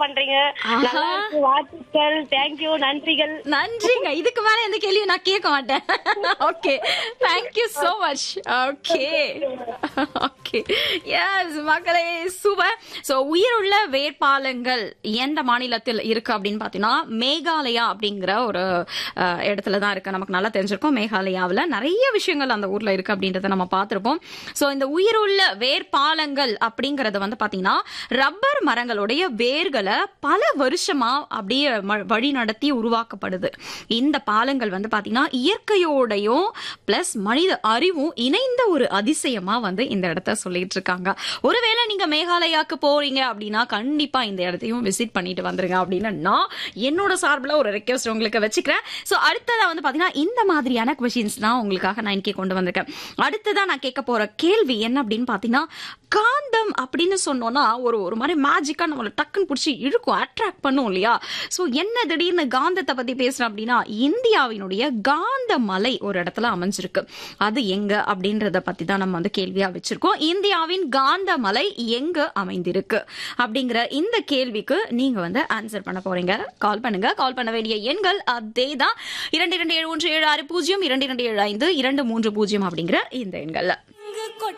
பண்றீங்க நல்லா இருக்கு வாழ்த்துக்கள் தேங்க்யூ நன்றிகள் நன்றிங்க இதுக்கு மேல எந்த கேள்வியும் நான் கேட்க மாட்டேன் okay thank you so much okay okay yes மக்களே சூப்பர் சோ உயிருள்ள வேட்பாளங்கள் எந்த மாநிலத்தில் இருக்கு அப்படின்னு பாத்தீங்கன்னா மேகாலயா அப்படிங்கிற ஒரு அஹ், இடத்துல தான் இருக்கு நமக்கு நல்லா தெரிஞ்சிருக்கும் மேகாலயாவில் நிறைய விஷயங்கள் அந்த ஊர்ல இருக்கு அப்படின்றத நம்ம பார்த்திருப்போம் சோ இந்த உயிருள்ள வேர்பாலங்கள் அப்படிங்கறது வந்து பாத்தீங்கன்னா ரப்பர் மரங்களுடைய வேர்களை பல வருஷமா அப்படியே ம- வழி நடத்தி உருவாக்கப்படுது இந்த பாலங்கள் வந்து பாத்தீங்கன்னா இயற்கையோடையும் பிளஸ் மனித அறிவும் இணைந்த ஒரு அதிசயமா வந்து இந்த இடத்த சொல்லிட்டு இருக்காங்க ஒருவேளை நீங்க மேகாலயாக்கு போறீங்க அப்படின்னா கண்டிப்பா இந்த இடத்தையும் விசிட் பண்ணிட்டு வந்துருங்க அப்படின்னு நான் என்னோட சார்பில் ஒரு ரெக்வஸ்ட் உங்களுக்கு வச்சுக்கிறேன் சோ அடுத்ததா வந்து பாத்தீங்கன்னா இந்த மாதிரியான கொஷின்ஸ் தான் உங்களுக்காக நான் இன்னைக்கு கொண்டு வந்திருக்கேன் அடுத்ததா நான் கேட்க போற கேள்வி என்ன அப்படின்னு பாத்தீங்கன்னா காந்தம் அப்படின்னு சொன்னோம்னா ஒரு ஒரு மாதிரி மேஜிக்கா நம்மள டக்குன்னு பிடிச்சி இழுக்கும் அட்ராக்ட் பண்ணும் இல்லையா சோ என்ன திடீர்னு காந்தத்தை பத்தி பேசுறேன் அப்படின்னா இந்தியாவினுடைய காந்த மலை ஒரு இடத்துல அமைஞ்சிருக்கு அது எங்க அப்படின்றத பத்தி தான் நம்ம வந்து கேள்வியா வச்சிருக்கோம் இந்தியாவின் காந்த மலை எங்க அமைந்திருக்கு அப்படிங்கிற இந்த கேள்விக்கு நீங்க வந்து ஆன்சர் பண்ண போறீங்க கால் பண்ணுங்க கால் பண்ண வேண்டிய எண்கள் அதே தான் இரண்டு இரண்டு ஏழு ஒன்று ஏழு ஆறு பூஜ்ஜியம் இரண்டு இரண்டு ஏழு ஐந்து இரண்டு மூன்று பூஜ்ஜியம் அப்படிங்கிற இந்த எண்கள்ல